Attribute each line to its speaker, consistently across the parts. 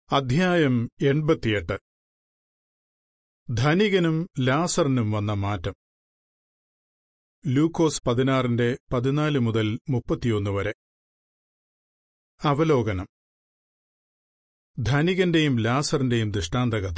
Speaker 1: അധ്യായം എൺപത്തിയെട്ട് ധനികനും ലാസറിനും വന്ന മാറ്റം ലൂക്കോസ് പതിനാറിന്റെ പതിനാല് മുതൽ മുപ്പത്തിയൊന്ന് വരെ അവലോകനം ധനികന്റെയും ലാസറിന്റെയും ദൃഷ്ടാന്തകഥ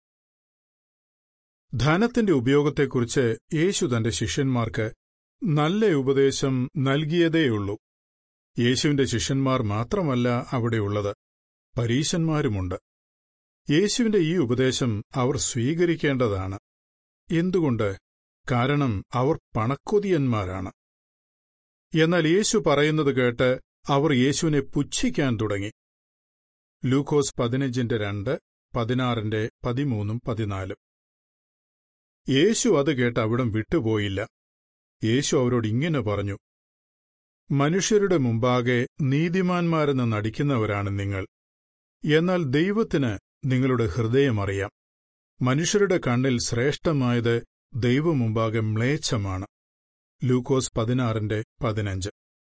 Speaker 1: ധനത്തിന്റെ ഉപയോഗത്തെക്കുറിച്ച് യേശു തന്റെ ശിഷ്യന്മാർക്ക് നല്ല ഉപദേശം നൽകിയതേയുള്ളൂ യേശുവിന്റെ ശിഷ്യന്മാർ മാത്രമല്ല അവിടെയുള്ളത് പരീശന്മാരുമുണ്ട് യേശുവിന്റെ ഈ ഉപദേശം അവർ സ്വീകരിക്കേണ്ടതാണ് എന്തുകൊണ്ട് കാരണം അവർ പണക്കൊതിയന്മാരാണ് എന്നാൽ യേശു പറയുന്നത് കേട്ട് അവർ യേശുവിനെ പുച്ഛിക്കാൻ തുടങ്ങി ലൂക്കോസ് പതിനഞ്ചിന്റെ രണ്ട് പതിനാറിന്റെ പതിമൂന്നും പതിനാലും യേശു അത് കേട്ട് അവിടം വിട്ടുപോയില്ല യേശു അവരോട് ഇങ്ങനെ പറഞ്ഞു മനുഷ്യരുടെ മുമ്പാകെ നീതിമാന്മാരെന്ന് നടിക്കുന്നവരാണ് നിങ്ങൾ എന്നാൽ ദൈവത്തിന് നിങ്ങളുടെ ഹൃദയമറിയാം മനുഷ്യരുടെ കണ്ണിൽ ശ്രേഷ്ഠമായത് ദൈവമുമ്പാകെ മ്ലേച്ഛമാണ് ലൂക്കോസ് പതിനാറിന്റെ പതിനഞ്ച്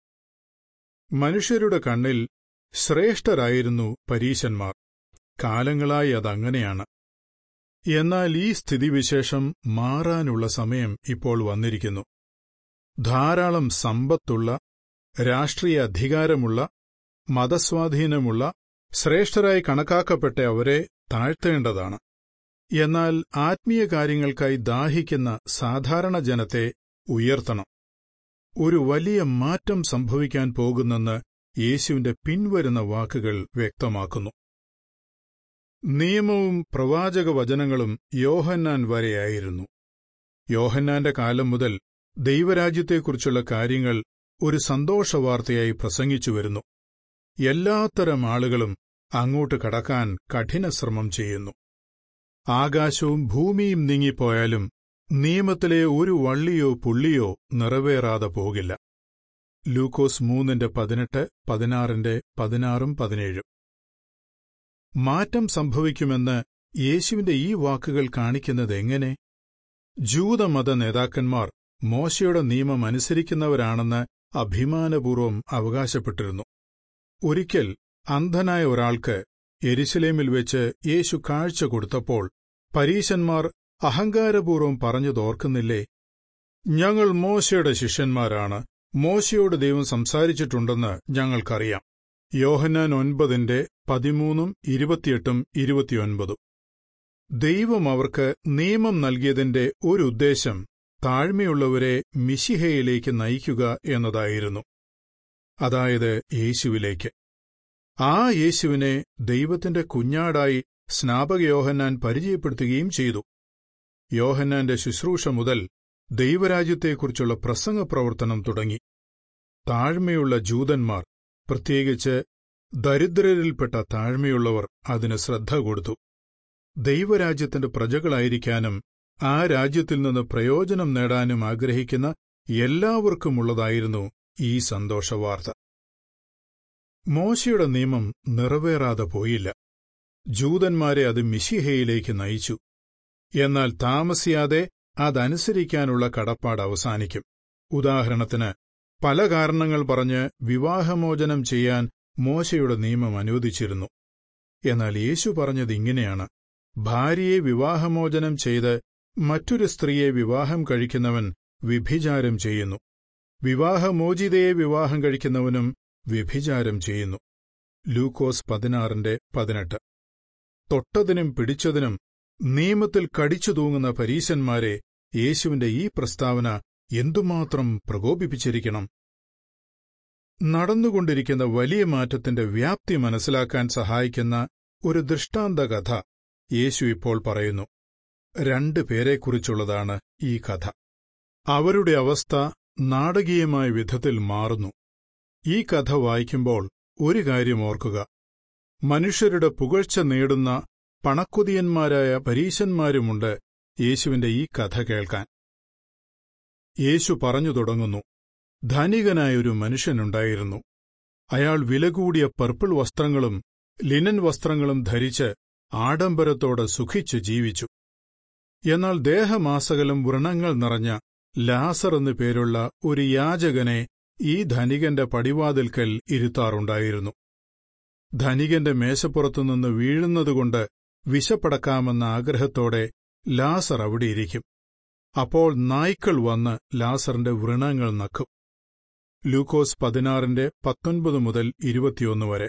Speaker 1: മനുഷ്യരുടെ കണ്ണിൽ ശ്രേഷ്ഠരായിരുന്നു പരീശന്മാർ കാലങ്ങളായി അതങ്ങനെയാണ് എന്നാൽ ഈ സ്ഥിതിവിശേഷം മാറാനുള്ള സമയം ഇപ്പോൾ വന്നിരിക്കുന്നു ധാരാളം സമ്പത്തുള്ള രാഷ്ട്രീയ അധികാരമുള്ള മതസ്വാധീനമുള്ള ശ്രേഷ്ഠരായി കണക്കാക്കപ്പെട്ട അവരെ താഴ്ത്തേണ്ടതാണ് എന്നാൽ ആത്മീയ കാര്യങ്ങൾക്കായി ദാഹിക്കുന്ന സാധാരണ ജനത്തെ ഉയർത്തണം ഒരു വലിയ മാറ്റം സംഭവിക്കാൻ പോകുന്നെന്ന് യേശുവിന്റെ പിൻവരുന്ന വാക്കുകൾ വ്യക്തമാക്കുന്നു നിയമവും പ്രവാചക വചനങ്ങളും യോഹന്നാൻ വരെയായിരുന്നു യോഹന്നാന്റെ കാലം മുതൽ ദൈവരാജ്യത്തെക്കുറിച്ചുള്ള കാര്യങ്ങൾ ഒരു സന്തോഷവാർത്തയായി പ്രസംഗിച്ചു വരുന്നു എല്ലാത്തരം ആളുകളും അങ്ങോട്ട് കടക്കാൻ കഠിനശ്രമം ചെയ്യുന്നു ആകാശവും ഭൂമിയും നീങ്ങിപ്പോയാലും നിയമത്തിലെ ഒരു വള്ളിയോ പുള്ളിയോ നിറവേറാതെ പോകില്ല ലൂക്കോസ് മൂന്നിന്റെ പതിനെട്ട് പതിനാറിന്റെ പതിനാറും പതിനേഴും മാറ്റം സംഭവിക്കുമെന്ന് യേശുവിന്റെ ഈ വാക്കുകൾ കാണിക്കുന്നത് എങ്ങനെ ജൂതമത നേതാക്കന്മാർ മോശയുടെ നിയമം അനുസരിക്കുന്നവരാണെന്ന് അഭിമാനപൂർവ്വം അവകാശപ്പെട്ടിരുന്നു ഒരിക്കൽ അന്ധനായ ഒരാൾക്ക് എരിശിലേമിൽ വെച്ച് യേശു കാഴ്ച കൊടുത്തപ്പോൾ പരീശന്മാർ അഹങ്കാരപൂർവ്വം പറഞ്ഞതോർക്കുന്നില്ലേ ഞങ്ങൾ മോശയുടെ ശിഷ്യന്മാരാണ് മോശയോട് ദൈവം സംസാരിച്ചിട്ടുണ്ടെന്ന് ഞങ്ങൾക്കറിയാം യോഹന്നാൻ ഒൻപതിന്റെ പതിമൂന്നും ഇരുപത്തിയെട്ടും ഇരുപത്തിയൊൻപതും ദൈവം അവർക്ക് നിയമം നൽകിയതിന്റെ ഒരു ഉദ്ദേശം താഴ്മയുള്ളവരെ മിശിഹയിലേക്ക് നയിക്കുക എന്നതായിരുന്നു അതായത് യേശുവിലേക്ക് ആ യേശുവിനെ ദൈവത്തിന്റെ കുഞ്ഞാടായി സ്നാപക യോഹന്നാൻ പരിചയപ്പെടുത്തുകയും ചെയ്തു യോഹന്നാന്റെ ശുശ്രൂഷ മുതൽ ദൈവരാജ്യത്തെക്കുറിച്ചുള്ള പ്രസംഗ പ്രവർത്തനം തുടങ്ങി താഴ്മയുള്ള ജൂതന്മാർ പ്രത്യേകിച്ച് ദരിദ്രരിൽപ്പെട്ട താഴ്മയുള്ളവർ അതിന് ശ്രദ്ധ കൊടുത്തു ദൈവരാജ്യത്തിന്റെ പ്രജകളായിരിക്കാനും ആ രാജ്യത്തിൽ നിന്ന് പ്രയോജനം നേടാനും ആഗ്രഹിക്കുന്ന എല്ലാവർക്കുമുള്ളതായിരുന്നു ഈ സന്തോഷവാർത്ത മോശയുടെ നിയമം നിറവേറാതെ പോയില്ല ജൂതന്മാരെ അത് മിശിഹയിലേക്ക് നയിച്ചു എന്നാൽ താമസിയാതെ അതനുസരിക്കാനുള്ള കടപ്പാട് അവസാനിക്കും ഉദാഹരണത്തിന് പല കാരണങ്ങൾ പറഞ്ഞ് വിവാഹമോചനം ചെയ്യാൻ മോശയുടെ നിയമം അനുവദിച്ചിരുന്നു എന്നാൽ യേശു പറഞ്ഞത് ഇങ്ങനെയാണ് ഭാര്യയെ വിവാഹമോചനം ചെയ്ത് മറ്റൊരു സ്ത്രീയെ വിവാഹം കഴിക്കുന്നവൻ വ്യഭിചാരം ചെയ്യുന്നു വിവാഹമോചിതയെ വിവാഹം കഴിക്കുന്നവനും വ്യഭിചാരം ചെയ്യുന്നു ലൂക്കോസ് പതിനാറിന്റെ പതിനെട്ട് തൊട്ടതിനും പിടിച്ചതിനും നിയമത്തിൽ കടിച്ചു തൂങ്ങുന്ന പരീശന്മാരെ യേശുവിന്റെ ഈ പ്രസ്താവന എന്തുമാത്രം പ്രകോപിപ്പിച്ചിരിക്കണം നടന്നുകൊണ്ടിരിക്കുന്ന വലിയ മാറ്റത്തിന്റെ വ്യാപ്തി മനസ്സിലാക്കാൻ സഹായിക്കുന്ന ഒരു ദൃഷ്ടാന്ത കഥ യേശു ഇപ്പോൾ പറയുന്നു രണ്ടു പേരെക്കുറിച്ചുള്ളതാണ് ഈ കഥ അവരുടെ അവസ്ഥ നാടകീയമായ വിധത്തിൽ മാറുന്നു ഈ കഥ വായിക്കുമ്പോൾ ഒരു കാര്യം ഓർക്കുക മനുഷ്യരുടെ പുകഴ്ച നേടുന്ന പണക്കുതിയന്മാരായ പരീശന്മാരുമുണ്ട് യേശുവിന്റെ ഈ കഥ കേൾക്കാൻ യേശു പറഞ്ഞു തുടങ്ങുന്നു ധനികനായൊരു മനുഷ്യനുണ്ടായിരുന്നു അയാൾ വില കൂടിയ പർപ്പിൾ വസ്ത്രങ്ങളും ലിനൻ വസ്ത്രങ്ങളും ധരിച്ച് ആഡംബരത്തോടെ സുഖിച്ചു ജീവിച്ചു എന്നാൽ ദേഹമാസകലം വ്രണങ്ങൾ നിറഞ്ഞ ലാസർ എന്നു പേരുള്ള ഒരു യാചകനെ ഈ ധനികന്റെ പടിവാതിൽക്കൽ ഇരുത്താറുണ്ടായിരുന്നു ധനികന്റെ മേശപ്പുറത്തുനിന്ന് വീഴുന്നതുകൊണ്ട് വിശപ്പടക്കാമെന്ന ആഗ്രഹത്തോടെ ലാസർ അവിടെയിരിക്കും അപ്പോൾ നായ്ക്കൾ വന്ന് ലാസറിന്റെ വ്രണങ്ങൾ നക്കും ലൂക്കോസ് പതിനാറിന്റെ പത്തൊൻപത് മുതൽ ഇരുപത്തിയൊന്ന് വരെ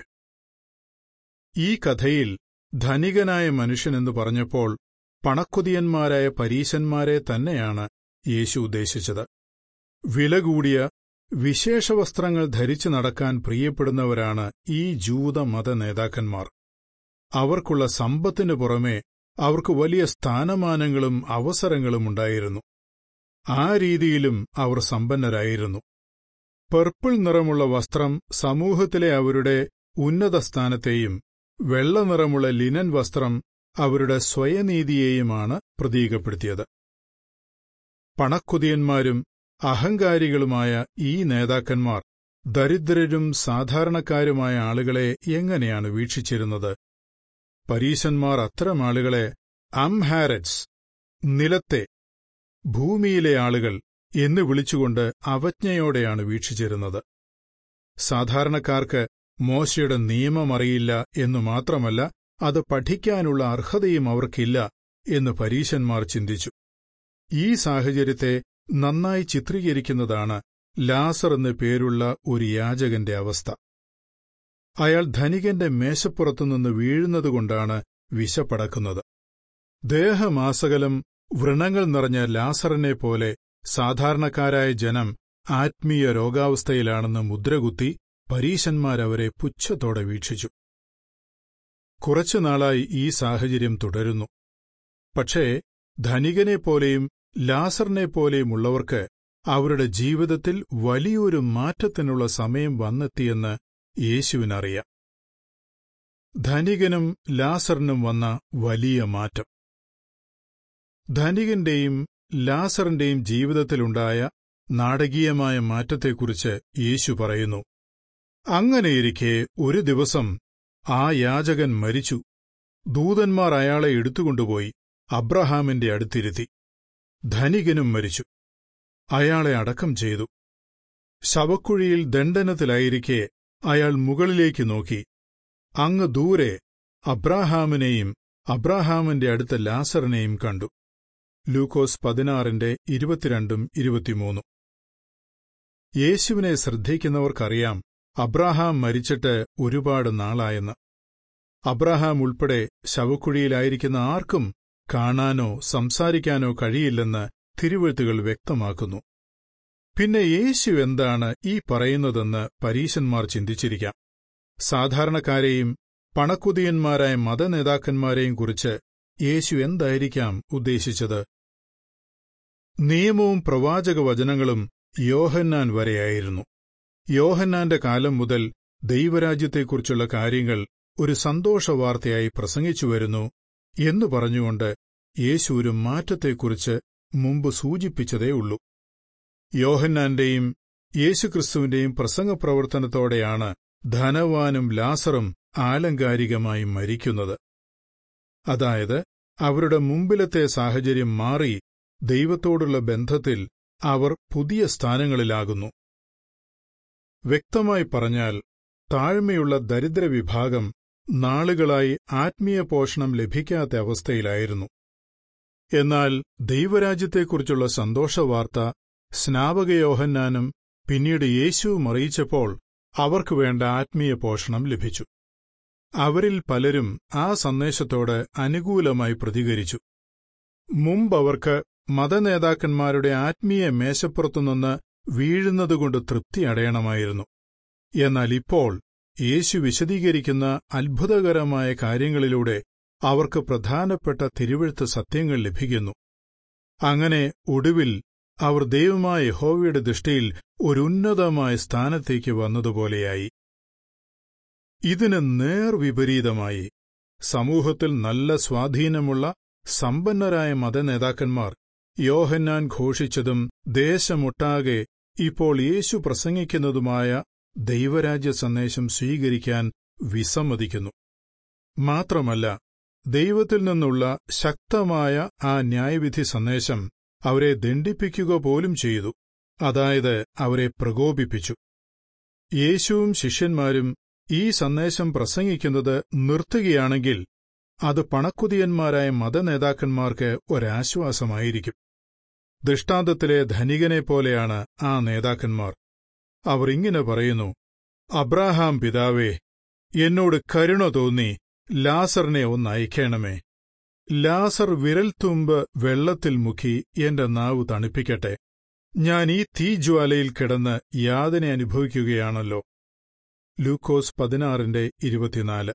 Speaker 1: ഈ കഥയിൽ ധനികനായ മനുഷ്യനെന്ന് പറഞ്ഞപ്പോൾ പണക്കൊതിയന്മാരായ പരീശന്മാരെ തന്നെയാണ് യേശു ഉദ്ദേശിച്ചത് വില കൂടിയ വിശേഷവസ്ത്രങ്ങൾ ധരിച്ചു നടക്കാൻ പ്രിയപ്പെടുന്നവരാണ് ഈ ജൂത മത നേതാക്കന്മാർ അവർക്കുള്ള സമ്പത്തിനു പുറമെ അവർക്ക് വലിയ സ്ഥാനമാനങ്ങളും അവസരങ്ങളും ഉണ്ടായിരുന്നു ആ രീതിയിലും അവർ സമ്പന്നരായിരുന്നു പർപ്പിൾ നിറമുള്ള വസ്ത്രം സമൂഹത്തിലെ അവരുടെ ഉന്നത സ്ഥാനത്തെയും വെള്ള നിറമുള്ള ലിനൻ വസ്ത്രം അവരുടെ സ്വയനീതിയെയുമാണ് പ്രതീകപ്പെടുത്തിയത് പണക്കുതിയന്മാരും അഹങ്കാരികളുമായ ഈ നേതാക്കന്മാർ ദരിദ്രരും സാധാരണക്കാരുമായ ആളുകളെ എങ്ങനെയാണ് വീക്ഷിച്ചിരുന്നത് പരീശന്മാർ അത്തരം ആളുകളെ അംഹാരറ്റ്സ് നിലത്തെ ഭൂമിയിലെ ആളുകൾ എന്ന് വിളിച്ചുകൊണ്ട് അവജ്ഞയോടെയാണ് വീക്ഷിച്ചിരുന്നത് സാധാരണക്കാർക്ക് മോശയുടെ നിയമമറിയില്ല എന്നു മാത്രമല്ല അത് പഠിക്കാനുള്ള അർഹതയും അവർക്കില്ല എന്ന് പരീശന്മാർ ചിന്തിച്ചു ഈ സാഹചര്യത്തെ നന്നായി ചിത്രീകരിക്കുന്നതാണ് ലാസർ എന്നു പേരുള്ള ഒരു യാചകന്റെ അവസ്ഥ അയാൾ ധനികന്റെ മേശപ്പുറത്തുനിന്ന് വീഴുന്നതുകൊണ്ടാണ് വിശപ്പടക്കുന്നത് ദേഹമാസകലം വ്രണങ്ങൾ നിറഞ്ഞ ലാസറിനെ പോലെ സാധാരണക്കാരായ ജനം ആത്മീയ രോഗാവസ്ഥയിലാണെന്ന് മുദ്രകുത്തി പരീശന്മാരവരെ പുച്ഛത്തോടെ വീക്ഷിച്ചു കുറച്ചുനാളായി ഈ സാഹചര്യം തുടരുന്നു പക്ഷേ ധനികനെപ്പോലെയും ലാസറിനെപ്പോലെയുമുള്ളവർക്ക് അവരുടെ ജീവിതത്തിൽ വലിയൊരു മാറ്റത്തിനുള്ള സമയം വന്നെത്തിയെന്ന് യേശുവിനറിയാം ധനികനും ലാസറിനും വന്ന വലിയ മാറ്റം ധനികന്റെയും ലാസറിന്റെയും ജീവിതത്തിലുണ്ടായ നാടകീയമായ മാറ്റത്തെക്കുറിച്ച് യേശു പറയുന്നു അങ്ങനെയിരിക്കെ ഒരു ദിവസം ആ യാചകൻ മരിച്ചു ദൂതന്മാർ അയാളെ എടുത്തുകൊണ്ടുപോയി അബ്രഹാമിന്റെ അടുത്തിരുത്തി ധനികനും മരിച്ചു അയാളെ അടക്കം ചെയ്തു ശവക്കുഴിയിൽ ദണ്ഡനത്തിലായിരിക്കെ അയാൾ മുകളിലേക്ക് നോക്കി അങ്ങ് ദൂരെ അബ്രാഹാമിനെയും അബ്രാഹാമിന്റെ അടുത്ത ലാസറിനെയും കണ്ടു ലൂക്കോസ് പതിനാറിന്റെ ഇരുപത്തിരണ്ടും ഇരുപത്തിമൂന്നും യേശുവിനെ ശ്രദ്ധിക്കുന്നവർക്കറിയാം അബ്രാഹാം മരിച്ചിട്ട് ഒരുപാട് നാളായെന്ന് അബ്രാഹാം ഉൾപ്പെടെ ശവക്കുഴിയിലായിരിക്കുന്ന ആർക്കും കാണാനോ സംസാരിക്കാനോ കഴിയില്ലെന്ന് തിരുവഴുത്തുകൾ വ്യക്തമാക്കുന്നു പിന്നെ യേശു എന്താണ് ഈ പറയുന്നതെന്ന് പരീശന്മാർ ചിന്തിച്ചിരിക്കാം സാധാരണക്കാരെയും പണക്കുതിയന്മാരായ മതനേതാക്കന്മാരെയും കുറിച്ച് യേശു എന്തായിരിക്കാം ഉദ്ദേശിച്ചത് നിയമവും പ്രവാചകവചനങ്ങളും യോഹന്നാൻ വരെയായിരുന്നു യോഹന്നാന്റെ കാലം മുതൽ ദൈവരാജ്യത്തെക്കുറിച്ചുള്ള കാര്യങ്ങൾ ഒരു സന്തോഷവാർത്തയായി പ്രസംഗിച്ചുവരുന്നു എന്നു പറഞ്ഞുകൊണ്ട് യേശു ഒരു മാറ്റത്തെക്കുറിച്ച് മുമ്പ് സൂചിപ്പിച്ചതേയുള്ളൂ യോഹന്നാന്റെയും യേശുക്രിസ്തുവിന്റെയും പ്രസംഗപ്രവർത്തനത്തോടെയാണ് ധനവാനും ലാസറും ആലങ്കാരികമായി മരിക്കുന്നത് അതായത് അവരുടെ മുമ്പിലത്തെ സാഹചര്യം മാറി ദൈവത്തോടുള്ള ബന്ധത്തിൽ അവർ പുതിയ സ്ഥാനങ്ങളിലാകുന്നു വ്യക്തമായി പറഞ്ഞാൽ താഴ്മയുള്ള ദരിദ്രവിഭാഗം നാളുകളായി ആത്മീയ പോഷണം ലഭിക്കാത്ത അവസ്ഥയിലായിരുന്നു എന്നാൽ ദൈവരാജ്യത്തെക്കുറിച്ചുള്ള സന്തോഷവാർത്ത സ്നാപകയോഹന്നാനും പിന്നീട് യേശുവും അറിയിച്ചപ്പോൾ അവർക്ക് വേണ്ട ആത്മീയ പോഷണം ലഭിച്ചു അവരിൽ പലരും ആ സന്ദേശത്തോട് അനുകൂലമായി പ്രതികരിച്ചു മുമ്പവർക്ക് മതനേതാക്കന്മാരുടെ ആത്മീയ മേശപ്പുറത്തുനിന്ന് വീഴുന്നതുകൊണ്ട് തൃപ്തി അടയണമായിരുന്നു എന്നാൽ ഇപ്പോൾ യേശു വിശദീകരിക്കുന്ന അത്ഭുതകരമായ കാര്യങ്ങളിലൂടെ അവർക്ക് പ്രധാനപ്പെട്ട തിരുവഴുത്ത് സത്യങ്ങൾ ലഭിക്കുന്നു അങ്ങനെ ഒടുവിൽ അവർ ദൈവമായ യഹോവയുടെ ദൃഷ്ടിയിൽ ഒരു ഉന്നതമായ സ്ഥാനത്തേക്ക് വന്നതുപോലെയായി ഇതിന് നേർവിപരീതമായി സമൂഹത്തിൽ നല്ല സ്വാധീനമുള്ള സമ്പന്നരായ മതനേതാക്കന്മാർ യോഹന്നാൻ ഘോഷിച്ചതും ദേശമൊട്ടാകെ ഇപ്പോൾ യേശു പ്രസംഗിക്കുന്നതുമായ ദൈവരാജ്യ സന്ദേശം സ്വീകരിക്കാൻ വിസമ്മതിക്കുന്നു മാത്രമല്ല ദൈവത്തിൽ നിന്നുള്ള ശക്തമായ ആ ന്യായവിധി സന്ദേശം അവരെ ദണ്ഡിപ്പിക്കുക പോലും ചെയ്തു അതായത് അവരെ പ്രകോപിപ്പിച്ചു യേശുവും ശിഷ്യന്മാരും ഈ സന്ദേശം പ്രസംഗിക്കുന്നത് നിർത്തുകയാണെങ്കിൽ അത് പണക്കുതിയന്മാരായ മതനേതാക്കന്മാർക്ക് ഒരാശ്വാസമായിരിക്കും ദൃഷ്ടാന്തത്തിലെ ധനികനെപ്പോലെയാണ് ആ നേതാക്കന്മാർ അവർ ഇങ്ങനെ പറയുന്നു അബ്രാഹാം പിതാവേ എന്നോട് കരുണ തോന്നി ലാസറിനെ ഒന്ന് അയക്കണമേ ലാസർ വിരൽത്തുമ്പ് വെള്ളത്തിൽ മുക്കി എന്റെ നാവ് തണുപ്പിക്കട്ടെ ഞാൻ ഈ തീജ്വാലയിൽ കിടന്ന് യാതന അനുഭവിക്കുകയാണല്ലോ ലൂക്കോസ് പതിനാറിന്റെ ഇരുപത്തിനാല്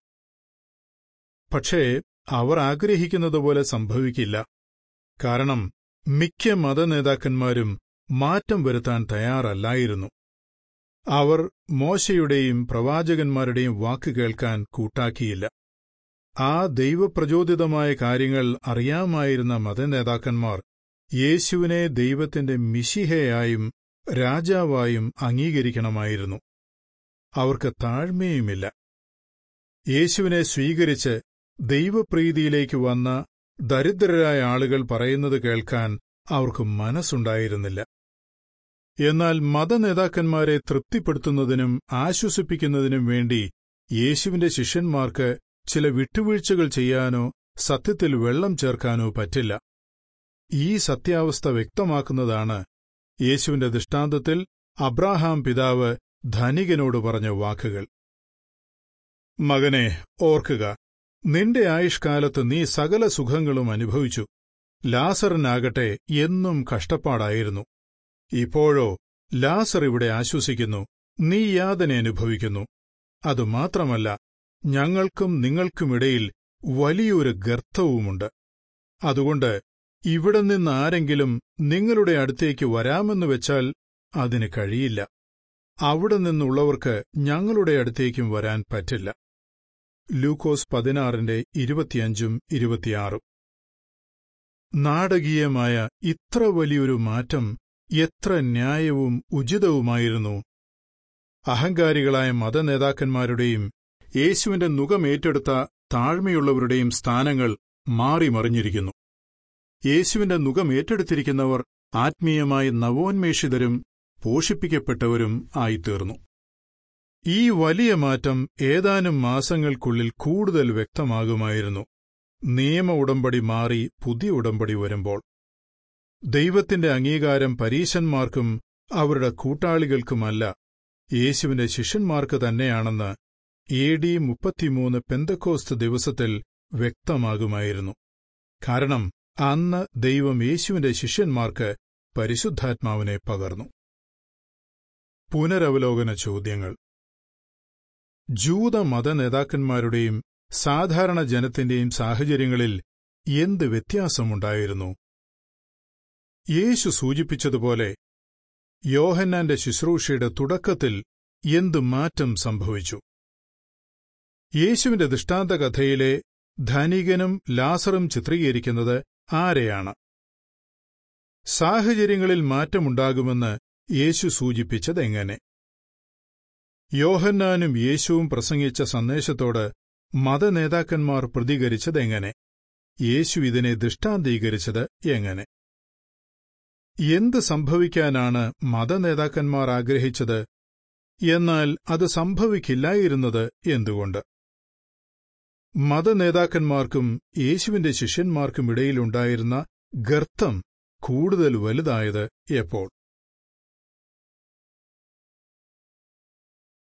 Speaker 1: പക്ഷേ അവർ ആഗ്രഹിക്കുന്നതുപോലെ സംഭവിക്കില്ല കാരണം മിക്ക മതനേതാക്കന്മാരും മാറ്റം വരുത്താൻ തയ്യാറല്ലായിരുന്നു അവർ മോശയുടെയും പ്രവാചകന്മാരുടെയും വാക്ക് കേൾക്കാൻ കൂട്ടാക്കിയില്ല ആ ദൈവപ്രചോദിതമായ കാര്യങ്ങൾ അറിയാമായിരുന്ന മതനേതാക്കന്മാർ യേശുവിനെ ദൈവത്തിന്റെ മിശിഹയായും രാജാവായും അംഗീകരിക്കണമായിരുന്നു അവർക്ക് താഴ്മയുമില്ല യേശുവിനെ സ്വീകരിച്ച് ദൈവപ്രീതിയിലേക്ക് വന്ന ദരിദ്രരായ ആളുകൾ പറയുന്നത് കേൾക്കാൻ അവർക്ക് മനസ്സുണ്ടായിരുന്നില്ല എന്നാൽ മതനേതാക്കന്മാരെ തൃപ്തിപ്പെടുത്തുന്നതിനും ആശ്വസിപ്പിക്കുന്നതിനും വേണ്ടി യേശുവിന്റെ ശിഷ്യന്മാർക്ക് ചില വിട്ടുവീഴ്ചകൾ ചെയ്യാനോ സത്യത്തിൽ വെള്ളം ചേർക്കാനോ പറ്റില്ല ഈ സത്യാവസ്ഥ വ്യക്തമാക്കുന്നതാണ് യേശുവിന്റെ ദൃഷ്ടാന്തത്തിൽ അബ്രാഹാം പിതാവ് ധനികനോട് പറഞ്ഞ വാക്കുകൾ മകനെ ഓർക്കുക നിന്റെ ആയുഷ്കാലത്ത് നീ സകല സുഖങ്ങളും അനുഭവിച്ചു ലാസറിനാകട്ടെ എന്നും കഷ്ടപ്പാടായിരുന്നു ഇപ്പോഴോ ലാസർ ഇവിടെ ആശ്വസിക്കുന്നു നീ യാതന അനുഭവിക്കുന്നു അതുമാത്രമല്ല ഞങ്ങൾക്കും നിങ്ങൾക്കുമിടയിൽ വലിയൊരു ഗർത്തവുമുണ്ട് അതുകൊണ്ട് ഇവിടെ നിന്ന് ആരെങ്കിലും നിങ്ങളുടെ അടുത്തേക്ക് വരാമെന്ന് വെച്ചാൽ അതിന് കഴിയില്ല അവിടെ നിന്നുള്ളവർക്ക് ഞങ്ങളുടെ അടുത്തേക്കും വരാൻ പറ്റില്ല ലൂക്കോസ് പതിനാറിന്റെ ഇരുപത്തിയഞ്ചും ഇരുപത്തിയാറും നാടകീയമായ ഇത്ര വലിയൊരു മാറ്റം എത്ര ന്യായവും ഉചിതവുമായിരുന്നു അഹങ്കാരികളായ മതനേതാക്കന്മാരുടെയും യേശുവിന്റെ നുഖമേറ്റെടുത്ത താഴ്മയുള്ളവരുടെയും സ്ഥാനങ്ങൾ മാറിമറിഞ്ഞിരിക്കുന്നു യേശുവിന്റെ നുഖമേറ്റെടുത്തിരിക്കുന്നവർ ആത്മീയമായി നവോന്മേഷിതരും പോഷിപ്പിക്കപ്പെട്ടവരും ആയിത്തീർന്നു ഈ വലിയ മാറ്റം ഏതാനും മാസങ്ങൾക്കുള്ളിൽ കൂടുതൽ വ്യക്തമാകുമായിരുന്നു നിയമ ഉടമ്പടി മാറി പുതിയ ഉടമ്പടി വരുമ്പോൾ ദൈവത്തിന്റെ അംഗീകാരം പരീശന്മാർക്കും അവരുടെ കൂട്ടാളികൾക്കുമല്ല യേശുവിന്റെ ശിഷ്യന്മാർക്ക് തന്നെയാണെന്ന് എ ഡി മുപ്പത്തിമൂന്ന് പെന്തക്കോസ്ത് ദിവസത്തിൽ വ്യക്തമാകുമായിരുന്നു കാരണം അന്ന് ദൈവം യേശുവിന്റെ ശിഷ്യന്മാർക്ക് പരിശുദ്ധാത്മാവിനെ പകർന്നു പുനരവലോകന ചോദ്യങ്ങൾ ജൂത മതനേതാക്കന്മാരുടെയും സാധാരണ ജനത്തിന്റെയും സാഹചര്യങ്ങളിൽ എന്ത് വ്യത്യാസമുണ്ടായിരുന്നു യേശു സൂചിപ്പിച്ചതുപോലെ യോഹന്നാന്റെ ശുശ്രൂഷയുടെ തുടക്കത്തിൽ എന്ത് മാറ്റം സംഭവിച്ചു യേശുവിന്റെ ദൃഷ്ടാന്ത കഥയിലെ ധനികനും ലാസറും ചിത്രീകരിക്കുന്നത് ആരെയാണ് സാഹചര്യങ്ങളിൽ മാറ്റമുണ്ടാകുമെന്ന് യേശു സൂചിപ്പിച്ചതെങ്ങനെ യോഹന്നാനും യേശുവും പ്രസംഗിച്ച സന്ദേശത്തോട് മതനേതാക്കന്മാർ പ്രതികരിച്ചതെങ്ങനെ യേശു ഇതിനെ ദൃഷ്ടാന്തീകരിച്ചത് എങ്ങനെ എന്ത് സംഭവിക്കാനാണ് മതനേതാക്കന്മാർ ആഗ്രഹിച്ചത് എന്നാൽ അത് സംഭവിക്കില്ലായിരുന്നത് എന്തുകൊണ്ട് മതനേതാക്കന്മാർക്കും യേശുവിന്റെ ശിഷ്യന്മാർക്കുമിടയിലുണ്ടായിരുന്ന ഗർത്തം കൂടുതൽ വലുതായത് എപ്പോൾ